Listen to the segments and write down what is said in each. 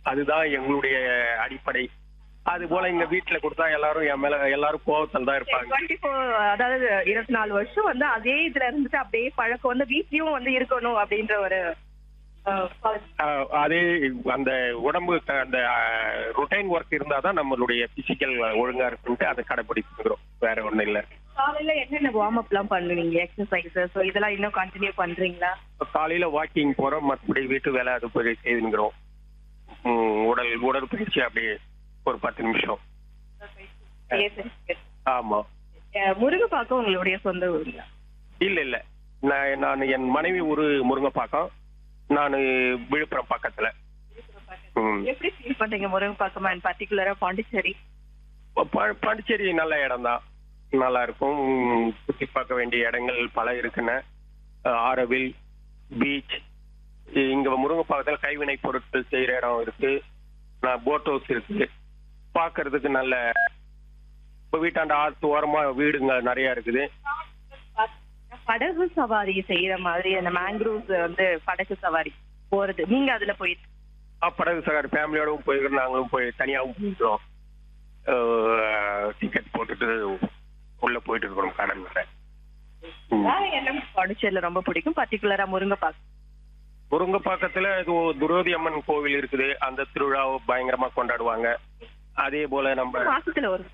அதுதான் எங்களுடைய அடிப்படை அது போல எங்க வீட்டுல கொடுத்தா எல்லாரும் என் மேல எல்லாரும் கோவத்தில் தான் இருப்பாங்க டுவெண்ட்டி ஃபோர் அதாவது இருபத்தி நாலு வருஷம் வந்து அதே இதுல இருந்துட்டு அப்படியே பழக்கம் வந்து வீட்லயும் வந்து இருக்கணும் அப்படின்ற ஒரு அஹ், quality. ஆஹ் அதே அந்த உடம்பு க- அந்த ரொட்டைன் ஒர்க் இருந்தாதான் நம்மளுடைய பிசிக்கல் ஒழுங்கா இருக்குன்ட்டு அதை கடைபிடிச்சுக்கிறோம் வேற ஒண்ணும் இல்ல காலையில என்னென்ன வார்ம் அப் எல்லாம் பண்ணுவீங்க எக்ஸசைஸ் ஸோ இதெல்லாம் இன்னும் கண்டினியூ பண்றீங்களா இப்ப காலையில வாக்கிங் போறோம் மற்றபடி வீட்டு வேலை அது போய் செய்துங்கிறோம் உம், உடல் உடற்பயிற்சி அப்படியே ஒரு பத்து நிமிஷம் சரி, சரி, சரி. ஆமா அஹ், முருங்கைப்பாக்கம் உங்களுடைய சொந்த ஊருங்களா இல்ல இல்ல நான் நான் என் மனைவி ஒரு முருங்கைப்பாக்கம் நான் விழுப்புரம் பக்கத்துல ம். எப்படி ஃபீல் பண்றீங்க முருங்கைப்பாக்கம் அண்ட் பர்டிகுலரா பாண்டிச்சேரி பா- பாண்டிச்சேரி நல்ல இடம் தான் நல்லா இருக்கும் உம், சுத்தி பார்க்க வேண்டிய இடங்கள் பல இருக்குன்னு அஹ், ஆரவில் பீச் இங்க முருங்கைப்பாக்கத்துல கைவினை பொருட்கள் செய்யற இடம் இருக்கு நான் போட் ஹவுஸ் இருக்கு பார்க்கிறதுக்கு நல்ல இப்ப வீட்டாண்ட ஆத்து ஓரமா வீடுங்க நிறைய இருக்குது படகு சவாரி செய்யற மாதிரி அந்த மேங்க்ரூவ்ஸ் வந்து படகு சவாரி போறது நீங்க அதுல போயிட்டு அஹ், படகு சகார் ஃபேமிலியோடவும் போயிருக்கிறோம் நாங்களும் போய் தனியாகவும் போயிருக்கிறோம் டிக்கெட் போட்டுட்டு உள்ள போயிட்டு இருக்கிறோம் கடல்ல ம். வேற என்ன பாண்டிச்சேரியில ரொம்ப பிடிக்கும் பர்டிகுலரா முருங்கைப்பாக்கம் முருங்கப்பாக்கத்துல இது ஒரு துரோதி அம்மன் கோவில் இருக்குது அந்த திருவிழாவை பயங்கரமா கொண்டாடுவாங்க அதே போல நம்ம மாசத்துல ஒரு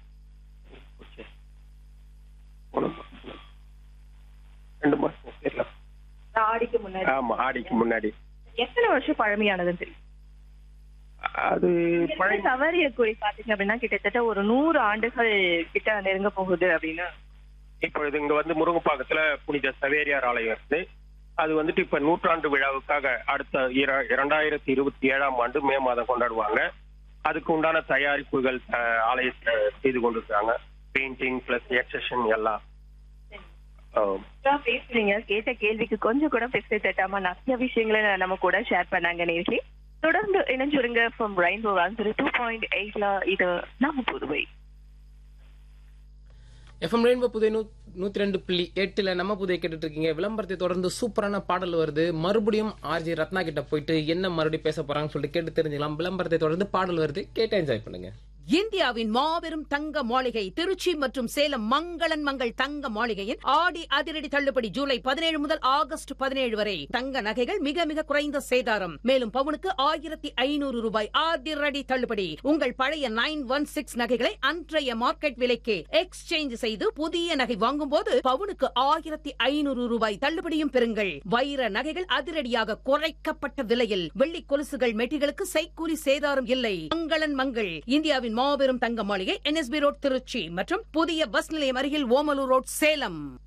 ரெண்டு மாசம் தெரியல ஆடிக்கு முன்னாடி ஆமா ஆடிக்கு முன்னாடி எத்தனை வருஷம் பழமையானதுன்னு தெரியும் அது பழைய சவாரிய குறி பாத்தீங்க அப்படின்னா கிட்டத்தட்ட ஒரு நூறு ஆண்டுகள் கிட்ட நெருங்க போகுது அப்படின்னு இப்பொழுது இங்க வந்து முருங்கப்பாக்கத்துல புனித சவேரியார் ஆலயம் இருக்குது அது வந்துட்டு இப்ப நூற்றாண்டு விழாவுக்காக அடுத்த இர- இரண்டாயிரத்தி இருபத்தி ஏழாம் ஆண்டு மே மாதம் கொண்டாடுவாங்க அதுக்கு உண்டான தயாரிப்புகள் அஹ், ஆலயத்துல செய்து கொண்டிருக்காங்க பெயிண்டிங் பிளஸ் எக்ஸஷன் எல்லாம் ஆம். இப்பதான் பேசுறீங்க கேட்ட கேள்விக்கு கொஞ்சம் கூட பேச தட்டாம நிறைய விஷயங்களை நம்ம கூட ஷேர் பண்ணாங்க நேர்களே தொடர்ந்து இணைஞ்சுருங்க from rainbow answer two point எயிட்ல இது நம்ம புதுவை எஃப்எம் ரெயின்போ புதை நூ நூத்தி ரெண்டு புள்ளி எட்டுல நம்ம புதைய கேட்டுட்டு இருக்கீங்க விளம்பரத்தை தொடர்ந்து சூப்பரான பாடல் வருது மறுபடியும் ஆர்ஜி ரத்னா கிட்ட போயிட்டு என்ன மறுபடியும் பேச போறாங்கன்னு சொல்லிட்டு கேட்டு தெரிஞ்சுக்கலாம் விளம்பரத்தை தொடர்ந்து பாடல் வருது கேட்டு என்ஜாய் பண்ணுங்க இந்தியாவின் மாபெரும் தங்க மாளிகை திருச்சி மற்றும் சேலம் மங்களன் மங்கள் தங்க மாளிகையின் ஆடி அதிரடி தள்ளுபடி ஜூலை பதினேழு முதல் ஆகஸ்ட் பதினேழு வரை தங்க நகைகள் மிக மிக குறைந்த சேதாரம் மேலும் பவுனுக்கு ஆயிரத்தி ஐநூறு ரூபாய் அதிரடி தள்ளுபடி உங்கள் பழைய நைன் ஒன் சிக்ஸ் நகைகளை அன்றைய மார்க்கெட் விலைக்கு எக்ஸ்சேஞ்ச் செய்து புதிய நகை வாங்கும் போது பவுனுக்கு ஆயிரத்தி ஐநூறு ரூபாய் தள்ளுபடியும் பெறுங்கள் வைர நகைகள் அதிரடியாக குறைக்கப்பட்ட விலையில் வெள்ளி கொலுசுகள் மெட்டிகளுக்கு செய்கூலி சேதாரம் இல்லை மங்களன் மங்கள் இந்தியாவின் மாபெரும் தங்க மாளிகை என்எஸ்பி ரோட் திருச்சி மற்றும் புதிய பஸ் நிலையம் அருகில் ஓமலூர் ரோட் சேலம்